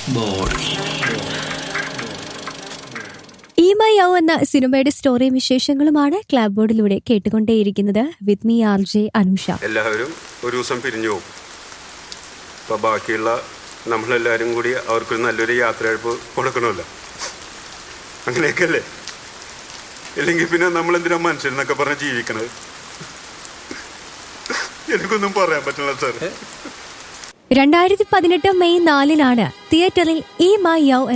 Blackboard. ഈ my ഔ എന്ന സിനിമയുടെ സ്റ്റോറിയും വിശേഷങ്ങളുമാണ് ക്ലാബ് ബോർഡിലൂടെ കേട്ടുകൊണ്ടേയിരിക്കുന്നത് with me R J Anusha എല്ലാവരും ഒരു ദിവസം പിരിഞ്ഞു പോകും അപ്പോൾ ബാക്കിയുള്ള നമ്മളെല്ലാവരും കൂടി അവർക്കൊരു നല്ലൊരു യാത്രയഴപ്പ് കൊടുക്കണമല്ലോ അങ്ങനെയൊക്കെയല്ലേ ഇല്ലെങ്കിൽ പിന്നെ നമ്മളെന്തിനാ മനുഷ്യരെന്നൊക്കെ പറഞ്ഞ് ജീവിക്കണത് എനിക്കൊന്നും പറയാൻ പറ്റില്ല സാർ രണ്ടായിരത്തി പതിനെട്ട് മെയ് നാലിനാണ് തിയേറ്ററിൽ ഈ മൈ ഔ